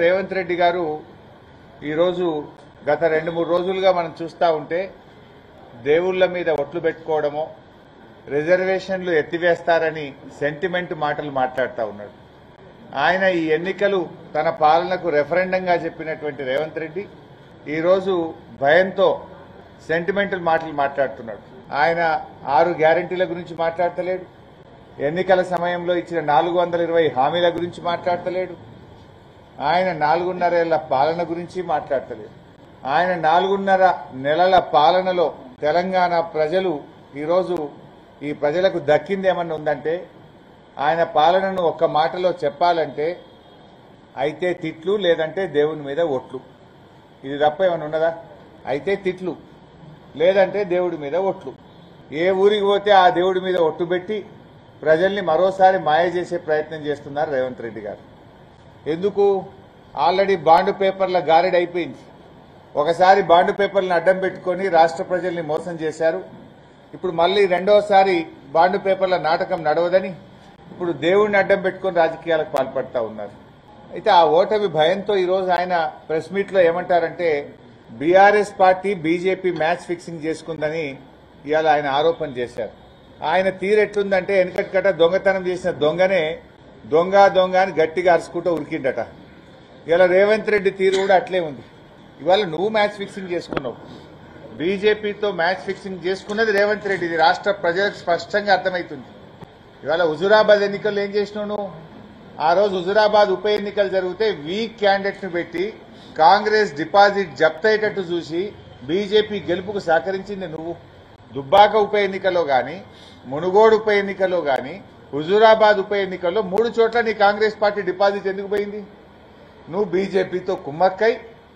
రేవంత్ రెడ్డి గారు ఈరోజు గత రెండు మూడు రోజులుగా మనం చూస్తూ ఉంటే దేవుళ్ళ మీద ఒట్లు పెట్టుకోవడమో రిజర్వేషన్లు ఎత్తివేస్తారని సెంటిమెంట్ మాటలు మాట్లాడుతూ ఉన్నాడు ఆయన ఈ ఎన్నికలు తన పాలనకు రెఫరెండంగా చెప్పినటువంటి రేవంత్ రెడ్డి ఈరోజు భయంతో సెంటిమెంటల్ మాటలు మాట్లాడుతున్నాడు ఆయన ఆరు గ్యారంటీల గురించి మాట్లాడతలేడు ఎన్నికల సమయంలో ఇచ్చిన నాలుగు వందల ఇరవై హామీల గురించి మాట్లాడతలేడు ఆయన నాలుగున్నరేళ్ల పాలన గురించి మాట్లాడతలేడు ఆయన నాలుగున్నర నెలల పాలనలో తెలంగాణ ప్రజలు ఈరోజు ఈ ప్రజలకు దక్కింది ఏమన్నా ఉందంటే ఆయన పాలనను ఒక్క మాటలో చెప్పాలంటే అయితే తిట్లు లేదంటే దేవుని మీద ఒట్లు ఇది తప్ప ఏమైనా ఉన్నదా అయితే తిట్లు లేదంటే దేవుడి మీద ఒట్లు ఏ ఊరికి పోతే ఆ దేవుడి మీద ఒట్టు పెట్టి ప్రజల్ని మరోసారి మాయ చేసే ప్రయత్నం చేస్తున్నారు రేవంత్ రెడ్డి గారు ఎందుకు ఆల్రెడీ బాండ్ పేపర్ల గారెడ్ అయిపోయింది ఒకసారి బాండ్ పేపర్లను అడ్డం పెట్టుకొని రాష్ట్ర ప్రజల్ని మోసం చేశారు ఇప్పుడు మళ్ళీ రెండోసారి బాండ్ పేపర్ల నాటకం నడవదని ఇప్పుడు దేవుడిని అడ్డం పెట్టుకొని రాజకీయాలకు పాల్పడతా ఉన్నారు అయితే ఆ ఓటమి భయంతో ఈరోజు ఆయన ప్రెస్ మీట్ లో ఏమంటారంటే BRS party BJP match fixing చేసుకుందని ఇవాళ ఆయన ఆరోపణ చేశారు ఆయన తీరెట్లుందంటే వెనకటికట దొంగతనం చేసిన దొంగనే దొంగ దొంగ అని గట్టిగా అరుచుకుంటూ ఉరికిండట ఇలా రేవంత్ రెడ్డి తీరు కూడా అట్లే ఉంది ఇవాళ నువ్వు మ్యాచ్ ఫిక్సింగ్ చేసుకున్నావు బీజేపీతో మ్యాచ్ ఫిక్సింగ్ చేసుకున్నది రేవంత్ రెడ్డి ఇది రాష్ట్ర ప్రజలకు స్పష్టంగా అర్థమవుతుంది ఇవాళ హుజురాబాద్ ఎన్నికల్లో ఏం చేసినావు నువ్వు ఆ రోజు హుజురాబాద్ ఉప ఎన్నికలు జరిగితే వీక్ క్యాండిడేట్ ను పెట్టి కాంగ్రెస్ డిపాజిట్ జప్తయ్యేటట్టు చూసి బీజేపీ గెలుపుకు సహకరించింది నువ్వు దుబ్బాక ఉప ఎన్నికలో గాని మునుగోడు ఉప ఎన్నికలో గాని హుజూరాబాద్ ఉప ఎన్నికల్లో మూడు చోట్ల నీ కాంగ్రెస్ పార్టీ డిపాజిట్ ఎందుకు పోయింది నువ్వు బీజేపీతో కుమ్మక్కై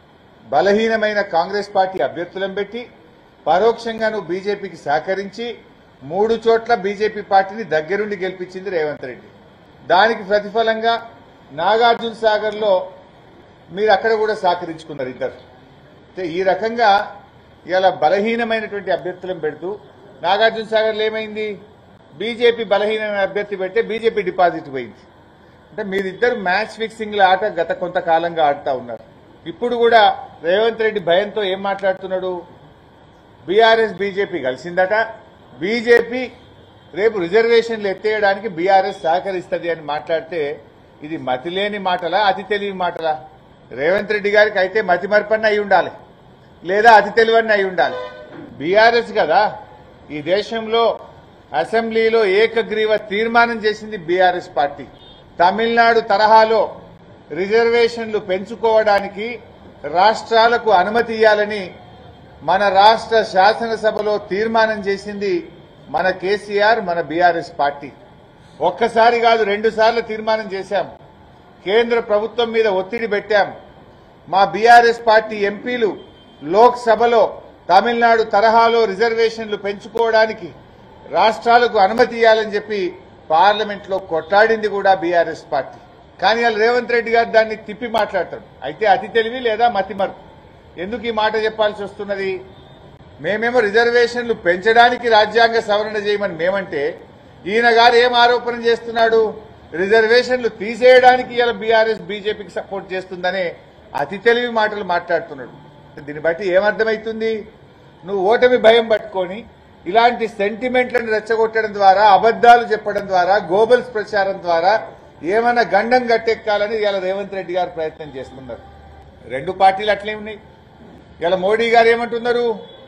బలహీనమైన కాంగ్రెస్ పార్టీ అభ్యర్థులను పెట్టి పరోక్షంగా నువ్వు బీజేపీకి సహకరించి మూడు చోట్ల బీజేపీ పార్టీని దగ్గరుండి గెలిపించింది రేవంత్ రెడ్డి దానికి ప్రతిఫలంగా నాగార్జున సాగర్ లో మీరు అక్కడ కూడా సహకరించుకున్నారు ఇద్దరు అంటే ఈ రకంగా ఇలా బలహీనమైనటువంటి అభ్యర్థులను పెడుతూ నాగార్జున సాగర్లో ఏమైంది బీజేపీ బలహీనమైన అభ్యర్థి పెడితే బీజేపీ డిపాజిట్ పోయింది అంటే మీరిద్దరు మ్యాచ్ ఫిక్సింగ్ ఆట గత కొంతకాలంగా ఆడుతా ఉన్నారు ఇప్పుడు కూడా రేవంత్ రెడ్డి భయంతో ఏం మాట్లాడుతున్నాడు బీఆర్ఎస్ బీజేపీ కలిసిందట బీజేపీ రేపు రిజర్వేషన్లు ఎత్తేయడానికి బీఆర్ఎస్ సహకరిస్తుంది అని మాట్లాడితే ఇది మతిలేని మాటలా అతి తెలివి మాటలా రేవంత్ రెడ్డి గారికి అయితే మతి మరపన్న అయి ఉండాలి లేదా అతి తెలివన్న అయి ఉండాలి బీఆర్ఎస్ కదా ఈ దేశంలో అసెంబ్లీలో ఏకగ్రీవ తీర్మానం చేసింది బీఆర్ఎస్ పార్టీ తమిళనాడు తరహాలో రిజర్వేషన్లు పెంచుకోవడానికి రాష్ట్రాలకు అనుమతి ఇవ్వాలని మన రాష్ట్ర శాసనసభలో తీర్మానం చేసింది మన కేసీఆర్ మన బీఆర్ఎస్ పార్టీ ఒక్కసారి కాదు రెండు సార్లు తీర్మానం చేశాం కేంద్ర ప్రభుత్వం మీద ఒత్తిడి పెట్టాం మా బీఆర్ఎస్ పార్టీ ఎంపీలు లోక్సభలో తమిళనాడు తరహాలో రిజర్వేషన్లు పెంచుకోవడానికి రాష్ట్రాలకు అనుమతి ఇవ్వాలని చెప్పి పార్లమెంట్ లో కొట్లాడింది కూడా బీఆర్ఎస్ పార్టీ కానీ వాళ్ళు రేవంత్ రెడ్డి గారు దాన్ని తిప్పి మాట్లాడతాడు అయితే అతి తెలివి లేదా మతిమరుపు ఎందుకు ఈ మాట చెప్పాల్సి వస్తున్నది మేమేమో రిజర్వేషన్లు పెంచడానికి రాజ్యాంగ సవరణ చేయమని మేమంటే ఈయన గారు ఏం ఆరోపణ చేస్తున్నాడు రిజర్వేషన్లు తీసేయడానికి ఇలా బీఆర్ఎస్ బీజేపీకి సపోర్ట్ చేస్తుందనే అతి తెలివి మాటలు మాట్లాడుతున్నాడు దీన్ని బట్టి ఏమర్థమవుతుంది నువ్వు ఓటమి భయం పట్టుకొని ఇలాంటి సెంటిమెంట్లను రెచ్చగొట్టడం ద్వారా అబద్దాలు చెప్పడం ద్వారా గోబల్స్ ప్రచారం ద్వారా ఏమైనా గండం గట్టెక్కాలని ఇలా రేవంత్ రెడ్డి గారు ప్రయత్నం చేస్తున్నారు రెండు పార్టీలు అట్లే ఉన్నాయి ఇలా మోడీ గారు ఏమంటున్నారు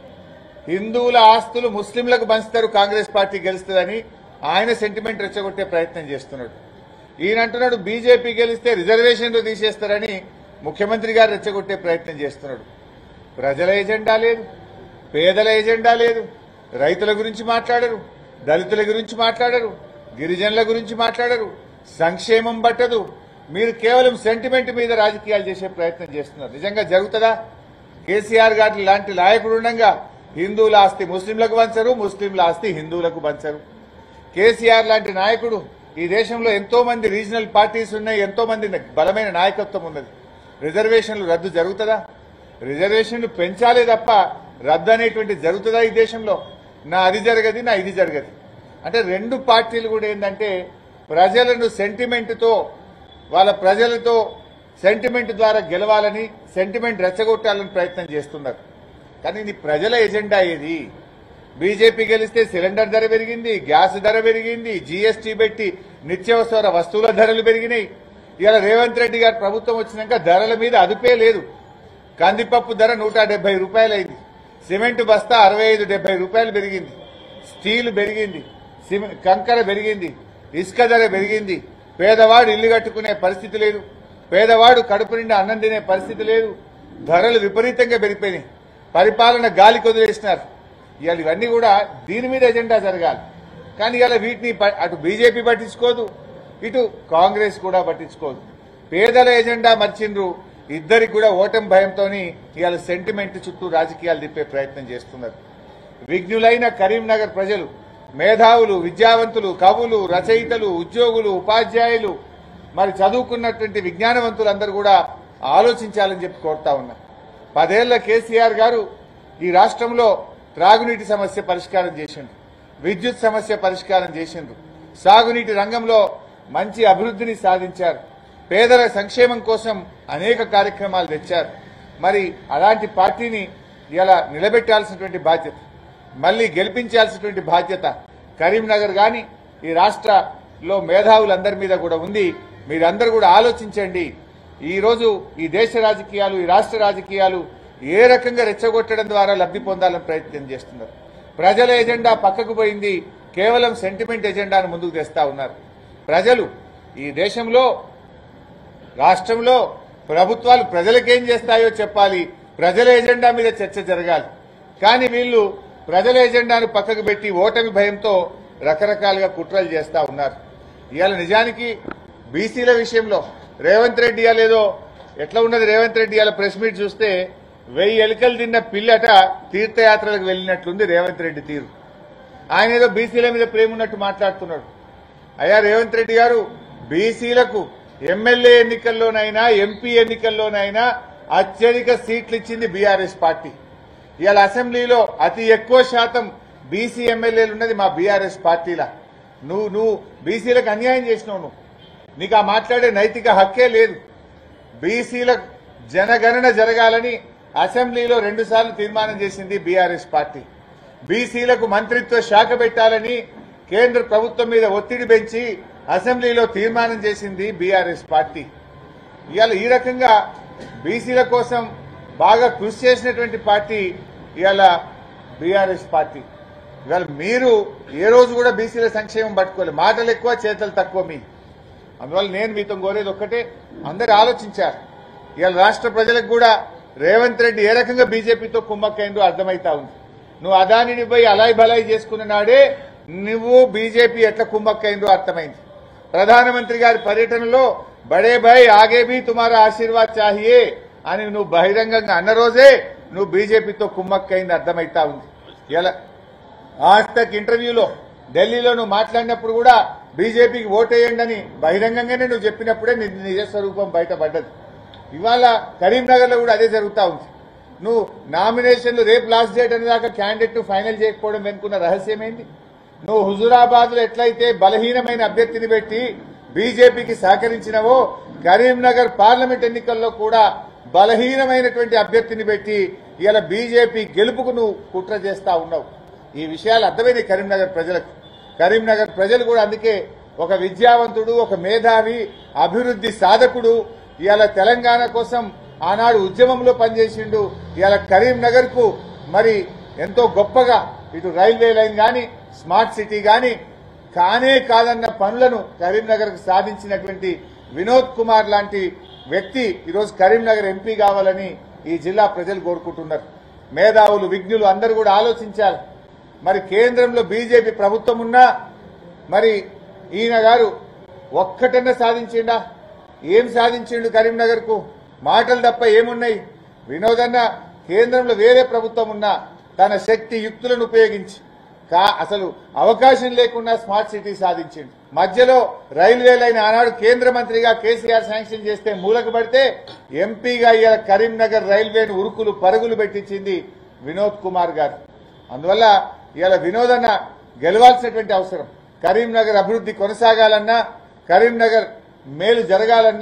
హిందువుల ఆస్తులు ముస్లింలకు పంచుతారు కాంగ్రెస్ పార్టీ గెలుస్తుందని ఆయన సెంటిమెంట్ రెచ్చగొట్టే ప్రయత్నం చేస్తున్నాడు ఈయన అంటున్నాడు బీజేపీ గెలిస్తే రిజర్వేషన్లు తీసేస్తారని ముఖ్యమంత్రి గారు రెచ్చగొట్టే ప్రయత్నం చేస్తున్నాడు ప్రజల ఎజెండా లేదు పేదల ఎజెండా లేదు రైతుల గురించి మాట్లాడరు దళితుల గురించి మాట్లాడరు గిరిజనుల గురించి మాట్లాడరు సంక్షేమం పట్టదు మీరు కేవలం సెంటిమెంట్ మీద రాజకీయాలు చేసే ప్రయత్నం చేస్తున్నారు నిజంగా జరుగుతుందా కేసీఆర్ గారి లాంటి నాయకుడు ఉండగా హిందువుల ఆస్తి ముస్లింలకు పంచరు ముస్లింల ఆస్తి హిందువులకు పంచరు కేసీఆర్ లాంటి నాయకుడు ఈ దేశంలో ఎంతో మంది రీజనల్ పార్టీస్ ఉన్నాయి ఎంతో మంది బలమైన నాయకత్వం ఉన్నది రిజర్వేషన్లు రద్దు జరుగుతుందా రిజర్వేషన్లు పెంచాలే తప్ప రద్దు అనేటువంటి జరుగుతుందా ఈ దేశంలో నా అది జరగది నా ఇది జరగదు అంటే రెండు పార్టీలు కూడా ఏంటంటే ప్రజలను సెంటిమెంట్తో వాళ్ళ ప్రజలతో సెంటిమెంట్ ద్వారా గెలవాలని సెంటిమెంట్ రెచ్చగొట్టాలని ప్రయత్నం చేస్తున్నారు కానీ ఇది ప్రజల ఎజెండా ఏది బీజేపీ గెలిస్తే సిలిండర్ ధర పెరిగింది గ్యాస్ ధర పెరిగింది జీఎస్టీ పెట్టి నిత్యావసర వస్తువుల ధరలు పెరిగినాయి ఇలా రేవంత్ రెడ్డి గారు ప్రభుత్వం వచ్చినాక ధరల మీద అదుపే లేదు కందిపప్పు ధర నూట డెబ్బై రూపాయలైంది సిమెంట్ బస్తా అరవై ఐదు డెబ్బై రూపాయలు పెరిగింది స్టీల్ పెరిగింది సిమె- కంకర పెరిగింది ఇసుక ధర పెరిగింది పేదవాడు ఇల్లు కట్టుకునే పరిస్థితి లేదు పేదవాడు కడుపు నిండా అన్నం తినే పరిస్థితి లేదు ధరలు విపరీతంగా పెరిగిపోయినాయి పరిపాలన గాలి కొదిలేసినారు ఇవాళ ఇవన్నీ కూడా దీని మీద ఎజెండా జరగాలి కానీ ఇవాళ వీటిని ప- అటు బీజేపీ పట్టించుకోదు ఇటు కాంగ్రెస్ కూడా పట్టించుకోదు పేదల ఎజెండా మర్చిండ్రు ఇద్దరికి కూడా ఓటమి భయంతో ఇవాళ సెంటిమెంట్ చుట్టూ రాజకీయాలు తిప్పే ప్రయత్నం చేస్తున్నారు విఘ్నులైన కరీంనగర్ ప్రజలు మేధావులు విద్యావంతులు కవులు రచయితలు ఉద్యోగులు ఉపాధ్యాయులు మరి చదువుకున్నటువంటి విజ్ఞానవంతులందరూ కూడా ఆలోచించాలని చెప్పి కోరుతా ఉన్నా పదేళ్ల కేసీఆర్ గారు ఈ రాష్ట్రంలో త్రాగునీటి సమస్య పరిష్కారం చేసిండ్రు విద్యుత్ సమస్య పరిష్కారం చేసిండ్రు సాగునీటి రంగంలో మంచి అభివృద్ధిని సాధించారు పేదల సంక్షేమం కోసం అనేక కార్యక్రమాలు తెచ్చారు మరి అలాంటి పార్టీని ఇలా నిలబెట్టాల్సినటువంటి బాధ్యత మళ్ళీ గెలిపించాల్సినటువంటి బాధ్యత కరీంనగర్ గాని ఈ రాష్ట్రలో మేధావులందరి మీద కూడా ఉంది మీరందరూ కూడా ఆలోచించండి ఈ రోజు ఈ దేశ రాజకీయాలు ఈ రాష్ట్ర రాజకీయాలు ఏ రకంగా రెచ్చగొట్టడం ద్వారా లబ్ధి పొందాలని ప్రయత్నం చేస్తున్నారు ప్రజల ఎజెండా పక్కకు పోయింది కేవలం సెంటిమెంట్ ఎజెండాను ముందుకు తెస్తా ఉన్నారు ప్రజలు ఈ దేశంలో రాష్ట్రంలో ప్రభుత్వాలు ప్రజలకేం చేస్తాయో చెప్పాలి ప్రజల ఎజెండా మీద చర్చ జరగాలి కానీ వీళ్ళు ప్రజల ఎజెండాను పక్కకు పెట్టి ఓటమి భయంతో రకరకాలుగా కుట్రలు చేస్తా ఉన్నారు ఇవాళ నిజానికి బీసీల విషయంలో రేవంత్ రెడ్డి ఇవాళ ఏదో ఎట్లా ఉన్నది రేవంత్ రెడ్డి ఇవాళ ప్రెస్ మీట్ చూస్తే వెయ్యి ఎలుకలు తిన్న పిల్లట తీర్థయాత్రలకు వెళ్ళినట్లుంది రేవంత్ రెడ్డి తీరు ఆయన ఏదో బీసీల మీద ప్రేమ ఉన్నట్టు మాట్లాడుతున్నాడు అయ్యా రేవంత్ రెడ్డి గారు బీసీలకు ఎమ్మెల్యే ఎన్నికల్లోనైనా ఎంపీ ఎన్నికల్లోనైనా అత్యధిక సీట్లు ఇచ్చింది బీఆర్ఎస్ పార్టీ ఇవాళ అసెంబ్లీలో అతి ఎక్కువ శాతం బీసీ ఎమ్మెల్యేలు ఉన్నది మా బీఆర్ఎస్ పార్టీలా నువ్వు నువ్వు బీసీలకు అన్యాయం చేసినావు నువ్వు నీకు ఆ మాట్లాడే నైతిక హక్కే లేదు బీసీల జనగణన జరగాలని అసెంబ్లీలో రెండుసార్లు తీర్మానం చేసింది బీఆర్ఎస్ పార్టీ బీసీలకు మంత్రిత్వ శాఖ పెట్టాలని కేంద్ర ప్రభుత్వం మీద ఒత్తిడి పెంచి అసెంబ్లీలో తీర్మానం చేసింది బీఆర్ఎస్ పార్టీ ఇవాళ ఈ రకంగా బీసీల కోసం బాగా కృషి చేసినటువంటి పార్టీ ఇవాళ బీఆర్ఎస్ పార్టీ ఇవాళ మీరు ఏ రోజు కూడా బీసీల సంక్షేమం పట్టుకోలేదు మాటలు ఎక్కువ చేతలు తక్కువ మీ అందువల్ల నేను మీతో కోరేది ఒక్కటే అందరు ఆలోచించారు ఇవాళ రాష్ట్ర ప్రజలకు కూడా రేవంత్ రెడ్డి ఏ రకంగా బీజేపీతో కుమ్మక్కైందో అర్థమైతా ఉంది నువ్వు అదానిని పోయి అలాయ్ బలాయి చేసుకున్న నాడే నువ్వు బీజేపీ ఎట్లా కుమ్మక్కైందో అర్థమైంది ప్రధానమంత్రి గారి పర్యటనలో బడే భాయ్ ఆగే భీ తుమారా ఆశీర్వాద్ చాహియే అని నువ్వు బహిరంగంగా అన్న రోజే నువ్వు బీజేపీతో కుమ్మక్కైంది అర్థమైతా ఉంది ఇలా ఆజ్ తక్ ఇంటర్వ్యూలో ఢిల్లీలో నువ్వు మాట్లాడినప్పుడు కూడా బీజేపీకి ఓటేయండి అని బహిరంగంగానే నువ్వు చెప్పినప్పుడే నీ నిజ స్వరూపం బయటపడ్డది ఇవాళ కరీంనగర్ లో కూడా అదే జరుగుతా ఉంది నువ్వు నామినేషన్లు రేపు లాస్ట్ డేట్ అనే దాకా క్యాండిడేట్ ను ఫైనల్ చేయకపోవడం వెనుకున్న రహస్యం ఏంది నువ్వు హుజురాబాద్ లో ఎట్లయితే బలహీనమైన అభ్యర్థిని పెట్టి బీజేపీకి సహకరించినవో కరీంనగర్ పార్లమెంట్ ఎన్నికల్లో కూడా బలహీనమైనటువంటి అభ్యర్థిని పెట్టి ఇలా బీజేపీ గెలుపుకు నువ్వు కుట్ర చేస్తా ఉన్నావు ఈ విషయాలు అర్థమైంది కరీంనగర్ ప్రజలకు కరీంనగర్ ప్రజలు కూడా అందుకే ఒక విద్యావంతుడు ఒక మేధావి అభివృద్ధి సాధకుడు ఇవాళ తెలంగాణ కోసం ఆనాడు ఉద్యమంలో పనిచేసిండు ఇవాళ కరీంనగర్ కు మరి ఎంతో గొప్పగా ఇటు రైల్వే లైన్ గాని స్మార్ట్ సిటీ గాని కానే కాదన్న పనులను కరీంనగర్ కు సాధించినటువంటి వినోద్ కుమార్ లాంటి వ్యక్తి ఈరోజు కరీంనగర్ ఎంపీ కావాలని ఈ జిల్లా ప్రజలు కోరుకుంటున్నారు మేధావులు విజ్ఞులు అందరూ కూడా ఆలోచించాలి మరి కేంద్రంలో బీజేపీ ప్రభుత్వం ఉన్నా మరి ఈయన గారు ఒక్కటన్నా సాధించిండా ఏం సాధించిండు కరీంనగర్ కు మాటలు తప్ప ఏమున్నాయి వినోదన్న కేంద్రంలో వేరే ప్రభుత్వం ఉన్నా తన శక్తి యుక్తులను ఉపయోగించి కా అసలు అవకాశం లేకుండా స్మార్ట్ సిటీ సాధించిండు మధ్యలో రైల్వే లైన్ ఆనాడు కేంద్ర మంత్రిగా కేసీఆర్ శాంక్షన్ చేస్తే మూలకు పడితే ఎంపీగా ఇవాళ కరీంనగర్ రైల్వేను ఉరుకులు పరుగులు పెట్టించింది వినోద్ కుమార్ గారు అందువల్ల ఇవాళ వినోదన్న గెలవాల్సినటువంటి అవసరం కరీంనగర్ అభివృద్ధి కొనసాగాలన్నా కరీంనగర్ మేలు జరగాలన్నా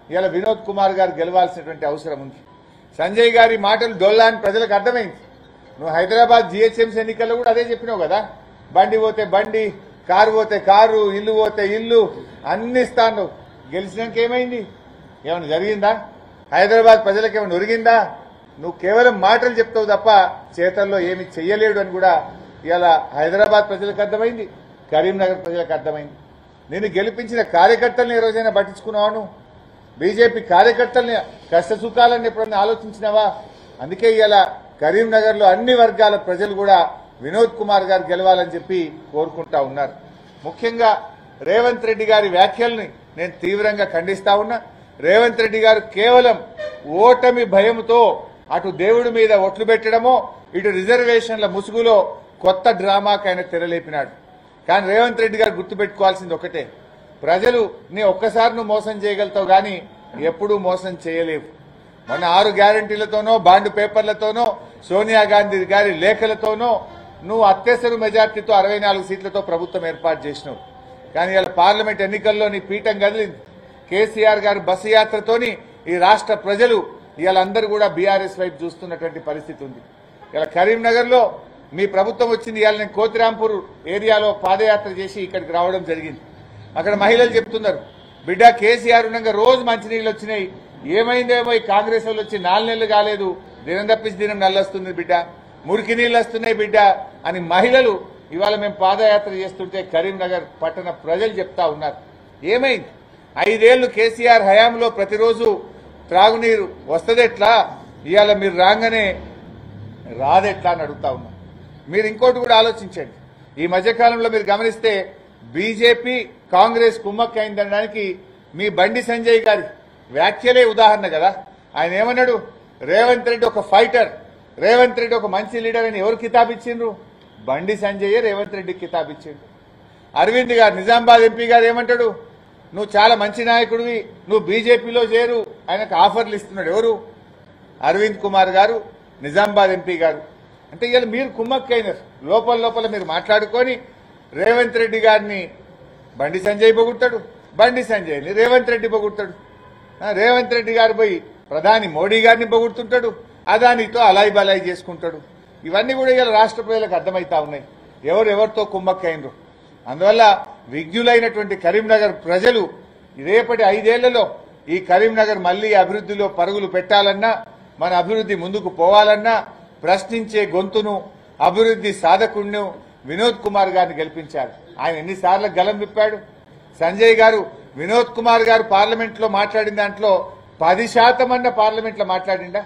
ఇలా వినోద్ కుమార్ గారు గెలవాల్సినటువంటి అవసరం ఉంది సంజయ్ గారి మాటలు డొల్లా అని ప్రజలకు అర్థమైంది నువ్వు హైదరాబాద్ జిహెచ్ఎంసీ ఎన్నికల్లో కూడా అదే చెప్పినావు కదా బండి పోతే బండి కారు పోతే కారు ఇల్లు పోతే ఇల్లు అన్ని ఇస్తాను గెలిచినాక ఏమైంది ఏమైనా జరిగిందా హైదరాబాద్ ప్రజలకు ఏమైనా ఒరిగిందా నువ్వు కేవలం మాటలు చెప్తావు తప్ప చేతల్లో ఏమి చెయ్యలేడు అని కూడా ఇలా హైదరాబాద్ ప్రజలకు అర్థమైంది కరీంనగర్ ప్రజలకు అర్థమైంది నేను గెలిపించిన కార్యకర్తల్ని ఏ రోజైనా పట్టించుకున్నావా నువ్వు బీజేపీ కార్యకర్తల్ని కష్ట సుఖాలను ఎప్పుడన్నా ఆలోచించినావా అందుకే ఇలా కరీంనగర్ లో అన్ని వర్గాల ప్రజలు కూడా వినోద్ కుమార్ గారు గెలవాలని చెప్పి కోరుకుంటా ఉన్నారు ముఖ్యంగా రేవంత్ రెడ్డి గారి వ్యాఖ్యల్ని నేను తీవ్రంగా ఖండిస్తా ఉన్నా రేవంత్ రెడ్డి గారు కేవలం ఓటమి భయంతో అటు దేవుడి మీద ఒట్లు పెట్టడమో ఇటు రిజర్వేషన్ల ముసుగులో కొత్త డ్రామాకి ఆయన తెరలేపినాడు కానీ రేవంత్ రెడ్డి గారు గుర్తుపెట్టుకోవాల్సింది ఒకటే ప్రజలు నీ ఒక్కసారి నువ్వు మోసం చేయగలుగుతావు గాని ఎప్పుడూ మోసం చేయలేవు మొన్న ఆరు గ్యారంటీలతోనో బాండ్ పేపర్లతోనో సోనియా గాంధీ గారి లేఖలతోనో నువ్వు అత్యవసర మెజార్టీతో అరవై నాలుగు సీట్లతో ప్రభుత్వం ఏర్పాటు చేసినావు కానీ ఇలా పార్లమెంట్ ఎన్నికల్లో నీ పీఠం కదిలింది కేసీఆర్ గారి బస్సు యాత్రతోని ఈ రాష్ట్ర ప్రజలు ఇవాళందరూ కూడా బీఆర్ఎస్ వైపు చూస్తున్నటువంటి పరిస్థితి ఉంది ఇలా కరీంనగర్ లో మీ ప్రభుత్వం వచ్చింది ఇవాళ నేను కోతిరాంపూర్ ఏరియాలో పాదయాత్ర చేసి ఇక్కడికి రావడం జరిగింది అక్కడ మహిళలు చెప్తున్నారు బిడ్డ కేసీఆర్ ఉండగా రోజు మంచినీళ్ళు వచ్చినాయి ఏమైందేమో ఈ కాంగ్రెస్ వాళ్ళు వచ్చి నాలుగు నెలలు కాలేదు దినం తప్పించి దినం నల్లొస్తుంది బిడ్డ మురికి నీళ్ళు వస్తున్నాయి బిడ్డ అని మహిళలు ఇవాళ మేము పాదయాత్ర చేస్తుంటే కరీంనగర్ పట్టణ ప్రజలు చెప్తా ఉన్నారు ఏమైంది ఐదేళ్లు కేసీఆర్ హయాంలో ప్రతిరోజు త్రాగునీరు వస్తదెట్లా ఇవాళ మీరు రాగానే రాదెట్లా అని అడుగుతా ఉన్నా మీరు ఇంకోటి కూడా ఆలోచించండి ఈ మధ్యకాలంలో మీరు గమనిస్తే బీజేపీ కాంగ్రెస్ కుమ్మక్కైందనడానికి మీ బండి సంజయ్ గారి వ్యాఖ్యలే ఉదాహరణ కదా ఆయన ఏమన్నాడు రేవంత్ రెడ్డి ఒక ఫైటర్ రేవంత్ రెడ్డి ఒక మంచి లీడర్ అని ఎవరు కితాబ్ ఇచ్చిండ్రు బండి సంజయ్ రేవంత్ రెడ్డికి కితాబ్ ఇచ్చిండు అరవింద్ గారు నిజామాబాద్ ఎంపీ గారు ఏమంటాడు నువ్వు చాలా మంచి నాయకుడివి నువ్వు బీజేపీలో చేరు ఆయనకు ఆఫర్లు ఇస్తున్నాడు ఎవరు అరవింద్ కుమార్ గారు నిజామాబాద్ ఎంపీ గారు అంటే ఇవాళ మీరు కుమ్మక్కైనారు లోపల లోపల మీరు మాట్లాడుకొని రేవంత్ రెడ్డి గారిని బండి సంజయ్ పొగుడతాడు బండి సంజయ్ని రేవంత్ రెడ్డి పొగుడతాడు ఆ, రేవంత్ రెడ్డి గారు పోయి ప్రధాని మోడీ గారిని పొగుడుతుంటాడు అదానితో అలాయి బలాయి చేసుకుంటాడు ఇవన్నీ కూడా ఇలా రాష్ట్ర ప్రజలకు అర్థమైతా ఉన్నాయి ఎవరు ఎవరితో కుమ్మక్కైనరు అందువల్ల విజ్ఞులైనటువంటి కరీంనగర్ ప్రజలు రేపటి ఐదేళ్లలో ఈ కరీంనగర్ మళ్లీ అభివృద్ధిలో పరుగులు పెట్టాలన్నా మన అభివృద్ధి ముందుకు పోవాలన్నా ప్రశ్నించే గొంతును అభివృద్ధి సాధకుడిను వినోద్ కుమార్ గారిని గెలిపించారు ఆయన ఎన్నిసార్లు గలం విప్పాడు సంజయ్ గారు వినోద్ కుమార్ గారు పార్లమెంట్ లో మాట్లాడిన దాంట్లో పది శాతం అన్న పార్లమెంట్ లో మాట్లాడిండా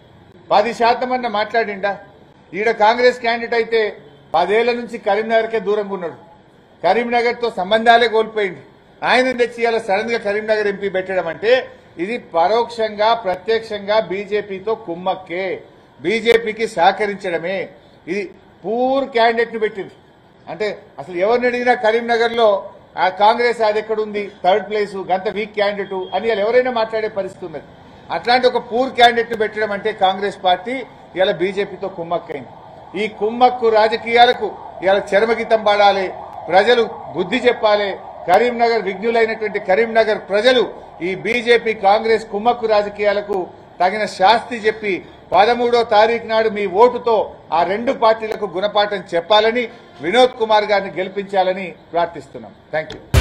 పది శాతం అన్న మాట్లాడిండా ఈడ కాంగ్రెస్ క్యాండిడేట్ అయితే పదేళ్ల నుంచి కరీంనగర్కే దూరంగా ఉన్నాడు కరీంనగర్ తో సంబంధాలే కోల్పోయింది ఆయన తెచ్చి ఇలా సడన్ గా కరీంనగర్ ఎంపీ పెట్టడం అంటే ఇది పరోక్షంగా ప్రత్యక్షంగా బీజేపీతో కుమ్మక్కే బీజేపీకి సహకరించడమే ఇది పూర్ క్యాండిడేట్ ను పెట్టింది అంటే అసలు ఎవరిని అడిగినా కరీంనగర్ లో ఆ కాంగ్రెస్ అది ఎక్కడుంది థర్డ్ ప్లేస్ గంత వీక్ క్యాండిడేట్ అని ఇలా ఎవరైనా మాట్లాడే పరిస్థితి ఉన్నది అట్లాంటి ఒక పూర్ క్యాండిడేట్ ను పెట్టడం అంటే కాంగ్రెస్ పార్టీ ఇలా బీజేపీతో కుమ్మక్కైంది ఈ కుమ్మక్కు రాజకీయాలకు ఇలా చరమగీతం పాడాలి ప్రజలు బుద్ధి చెప్పాలి కరీంనగర్ విఘ్నులైనటువంటి కరీంనగర్ ప్రజలు ఈ బీజేపీ కాంగ్రెస్ కుమ్మక్కు రాజకీయాలకు తగిన శాస్తి చెప్పి పదమూడో తారీఖు నాడు మీ ఓటుతో ఆ రెండు పార్టీలకు గుణపాఠం చెప్పాలని వినోద్ కుమార్ గారిని గెలిపించాలని ప్రార్థిస్తున్నాం థ్యాంక్ యూ